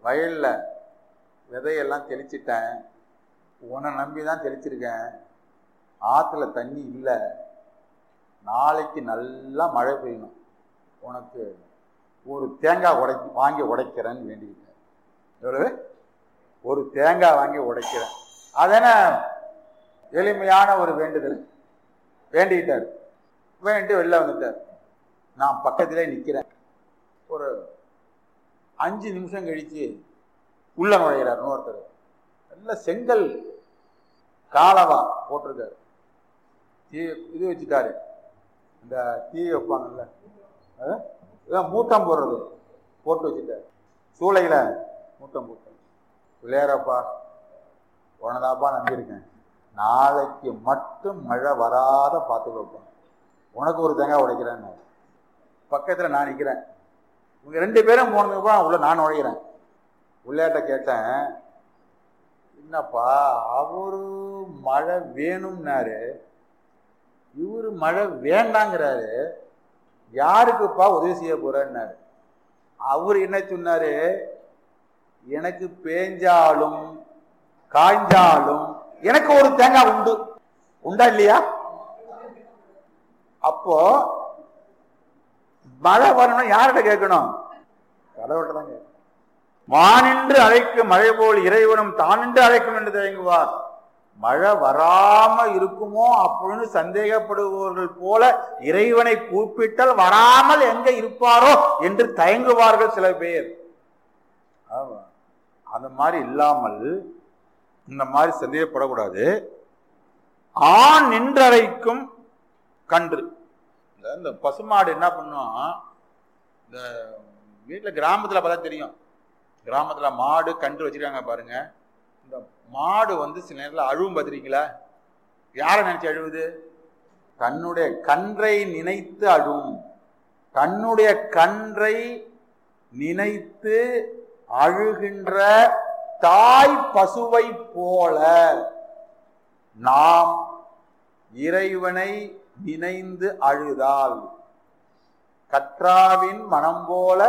வயலில் விதையெல்லாம் தெளிச்சிட்டேன் உன்னை நம்பி தான் தெளிச்சிருக்கேன் ஆற்றுல தண்ணி இல்லை நாளைக்கு நல்லா மழை பெய்யணும் உனக்கு ஒரு தேங்காய் உடை வாங்கி உடைக்கிறேன்னு வேண்டிக்கிட்டேன் எவ்வளவு ஒரு தேங்காய் வாங்கி உடைக்கிறேன் அதென்ன எளிமையான ஒரு வேண்டுதல் வேண்டிக்கிட்டார் வேண்டி வெளில வந்துட்டார் நான் பக்கத்திலே நிற்கிறேன் ஒரு அஞ்சு நிமிஷம் கழிச்சு உள்ள நுழைகிறார் இன்னொருத்தர் நல்ல செங்கல் காலவா போட்டிருக்காரு தீ இது வச்சுட்டாரு இந்த தீ வைப்பாங்கல்ல அது? இதான் மூட்டம் போடுறது போட்டு வச்சுட்டாரு சூளையில் மூட்டம் போட்டு விளையாடப்பா உனதாப்பா நம்பியிருக்கேன் நாளைக்கு மட்டும் மழை வராத பார்த்து வைப்பேன் உனக்கு ஒரு தேங்காய் உடைக்கிறேன்னு பக்கத்தில் நான் நிற்கிறேன் இவங்க ரெண்டு பேரும் போனதுக்கப்புறம் உள்ள நான் நுழைகிறேன் உள்ளேட்ட கேட்டேன் என்னப்பா அவரு மழை வேணும்னாரு இவரு மழை வேண்டாங்கிறாரு யாருக்குப்பா உதவி செய்ய போறேன்னாரு அவர் என்ன சொன்னாரு எனக்கு பேஞ்சாலும் காய்ஞ்சாலும் எனக்கு ஒரு தேங்காய் உண்டு உண்டா இல்லையா அப்போ மழை வரணும்னா யார்கிட்ட கேட்கணும் கடவுள்கிட்ட தான் கேட்கணும் வானின்று அழைக்கும் மழை போல் இறைவனும் தானின்று அழைக்கும் என்று தயங்குவார் மழை வராம இருக்குமோ அப்படின்னு சந்தேகப்படுபவர்கள் போல இறைவனை கூப்பிட்டால் வராமல் எங்க இருப்பாரோ என்று தயங்குவார்கள் சில பேர் ஆமா. அந்த மாதிரி இல்லாமல் இந்த மாதிரி சந்தேகப்படக்கூடாது ஆண் நின்றரைக்கும் கன்று இந்த- இந்த பசுமாடு என்ன பண்ணும் இந்த வீட்டில் கிராமத்தில் பார்த்தா தெரியும் கிராமத்தில் மாடு கன்று வச்சிருக்காங்க பாருங்க இந்த மாடு வந்து சில நேரத்தில் அழுவும் பார்த்துருக்கீங்களா யாரை நினைச்சு அழுவுது தன்னுடைய கன்றை நினைத்து அழுவும் தன்னுடைய கன்றை நினைத்து அழுகின்ற தாய் பசுவை போல நாம் இறைவனை நினைந்து அழுதால் கற்றாவின் மனம் போல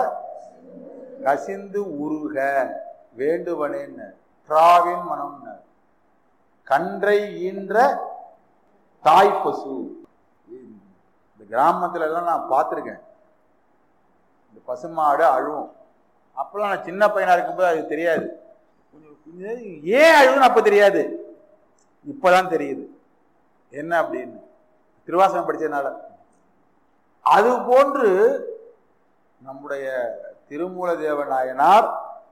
கசிந்து உருக வேண்டுவனேன்னு கற்றாவின் மனம்னு கன்றை ஈன்ற தாய் பசு இந்த கிராமத்துல எல்லாம் நான் பார்த்துருக்கேன் இந்த பசுமாடு அழுவும் அப்பெல்லாம் நான் சின்ன பையனா இருக்கும்போது அது தெரியாது கொஞ்சம் கொஞ்சம் ஏன் அழுதுன்னு அப்ப தெரியாது இப்பதான் தெரியுது என்ன அப்படின்னு திருவாசகம் படிச்சதுனால அது போன்று நம்முடைய திருமூல தேவநாயனார்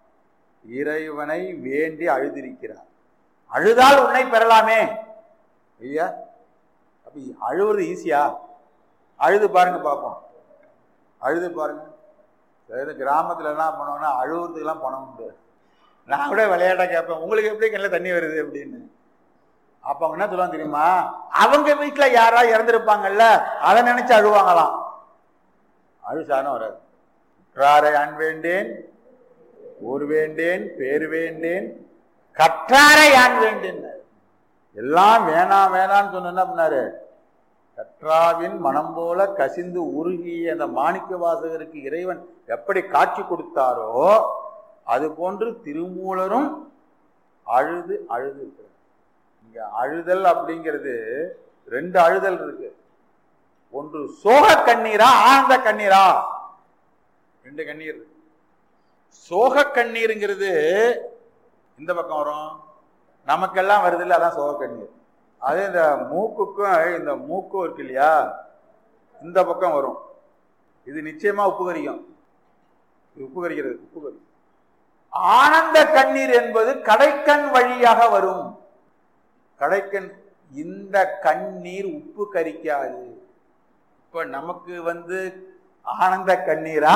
இறைவனை வேண்டி அழுதிருக்கிறார் அழுதால் உன்னை பெறலாமே ஐயா அப்ப அழுவுறது ஈஸியா அழுது பாருங்க பார்ப்போம் அழுது பாருங்க அதாவது கிராமத்துல என்ன பண்ணுவோம்னா அழுவுறதுக்கெல்லாம் பணம் உண்டு நான் கூட விளையாட்டா கேட்பேன் உங்களுக்கு எப்படி கிணல தண்ணி வருது அப்படின்னு அப்ப அவங்க என்ன சொல்லுவாங்க தெரியுமா அவங்க வீட்டுல யாரா இறந்துருப்பாங்கல்ல அதை நினைச்சு அழுவாங்களாம் அழுசானம் வராது கற்றாரை அன் வேண்டேன் ஊர் வேண்டேன் பேர் வேண்டேன் கற்றாரை ஆண் வேண்டேன் எல்லாம் வேணாம் வேணாம்னு சொன்ன என்ன பண்ணாரு கற்றாவின் மனம் போல கசிந்து உருகிய அந்த மாணிக்க வாசகருக்கு இறைவன் எப்படி காட்சி கொடுத்தாரோ அது போன்று திருமூலரும் அழுது அழுது இருக்கிறார். இங்க அழுதல் அப்படிங்கிறது ரெண்டு அழுதல் இருக்கு ஒன்று சோக கண்ணீரா ஆனந்த கண்ணீரா ரெண்டு கண்ணீர் இருக்கு சோக கண்ணீருங்கிறது இந்த பக்கம் வரும் நமக்கெல்லாம் வருது இல்லை அதான் சோக கண்ணீர் அதே இந்த மூக்குக்கும் இந்த மூக்கும் இருக்கு இல்லையா இந்த பக்கம் வரும் இது நிச்சயமா உப்பு கரிக்கும் இது உப்பு கரிக்கிறது உப்பு கரிக்கும் ஆனந்த கண்ணீர் என்பது கடைக்கண் வழியாக வரும் கடைக்கண் இந்த கண்ணீர் உப்பு கரிக்காது இப்ப நமக்கு வந்து ஆனந்த கண்ணீரா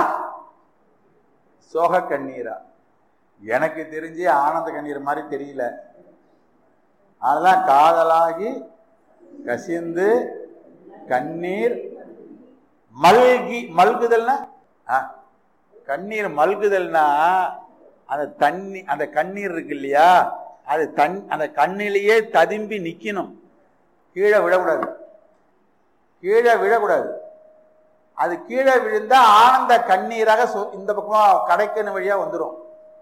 சோக கண்ணீரா எனக்கு தெரிஞ்சு ஆனந்த கண்ணீர் மாதிரி தெரியல அதெல்லாம் காதலாகி கசிந்து கண்ணீர் மல்கி மல்குதல்னா ஆ, கண்ணீர் மல்குதல்னா அந்த தண்ணி அந்த கண்ணீர் இருக்கு இல்லையா அது தன் அந்த கண்ணிலேயே ததும்பி நிக்கணும் கீழே விழக்கூடாது கீழே விழக்கூடாது அது கீழே விழுந்தா ஆனந்த கண்ணீராக சொ- இந்த பக்கம் கடைக்கண் வழியா வந்துடும்